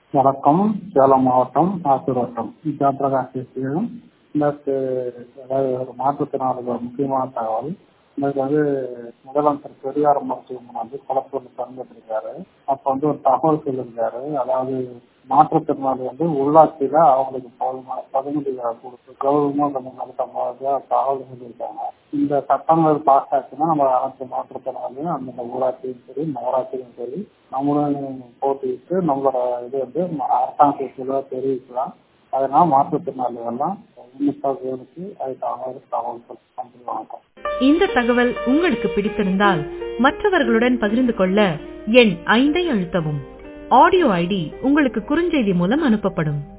வணக்கம் சேலம் மாவட்டம் ஆத்தூர் வட்டம் ஜெயபிரகாஷ் பேசுகிறேன் இன்னைக்கு அதாவது ஒரு மாற்றுத்திறனாளிகள் முக்கியமான தகவல் இன்னைக்கு வந்து முதலமைச்சர் பெரியார் மருத்துவமனை வந்து கொளத்தூர்ல திறந்துட்டு இருக்காரு அப்ப வந்து ஒரு தகவல் சொல்லியிருக்காரு அதாவது மாற்றுத்திறனாளி வந்து உள்ளாட்சியில அவங்களுக்கு போதுமான பதினஞ்சு கொடுத்து கௌரவமாக நம்ம நடத்த தகவல் சொல்லியிருக்காங்க இந்த சட்டங்கள் பாஸ் ஆச்சுன்னா நம்ம அனைத்து மாற்றுத்திறனாளியும் அந்தந்த ஊராட்சியும் சரி நகராட்சியும் சரி நம்மளும் போட்டிட்டு நம்மளோட இது வந்து அரசாங்கத்துக்கு தெரிவிக்கலாம் அதனால மாற்றுத்திறனாளிகள்லாம் உன்னிப்பாக கவனிச்சு அதுக்காக தகவல் சொல்லி வணக்கம் இந்த தகவல் உங்களுக்கு பிடித்திருந்தால் மற்றவர்களுடன் பகிர்ந்து கொள்ள எண் ஐந்தை அழுத்தவும் ஆடியோ ஐடி உங்களுக்கு குறுஞ்செய்தி மூலம் அனுப்பப்படும்